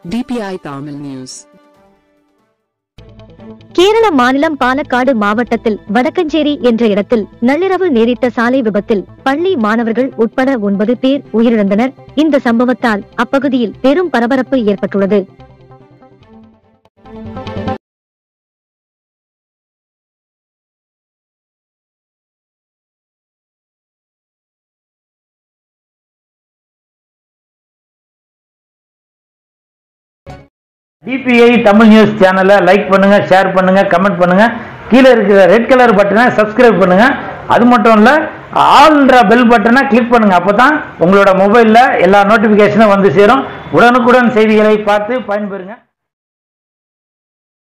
DPI Tamil News. Kerala மாநிலம் பாலக்காடு மாவட்டத்தில் வடக்கஞ்சேரி என்ற இடத்தில் நள்ளிரவு நேரிட்ட சாலை விபத்தில் பள்ளி மாணவர்கள் உட்பட ஒன்பது பேர் உயிரிழந்தனர் இந்த சம்பவத்தால் அப்பகுதியில் பெரும் பரபரப்பு ஏற்பட்டுள்ளது டிபிஐ தமிழ் நியூஸ் சேனலை லைக் பண்ணுங்க ஷேர் பண்ணுங்க கமெண்ட் பண்ணுங்க கீழே இருக்கிற ரெட் கலர் பட்டனை சப்ஸ்கிரைப் பண்ணுங்க அது மட்டும் இல்ல ஆல்ன்ற பெல் பட்டனை கிளிக் பண்ணுங்க அப்பதான் உங்களோட மொபைல்ல எல்லா நோட்டிபிகேஷனும் வந்து சேரும் உடனுக்குடன் செய்திகளை பார்த்து பயன்பெறுங்க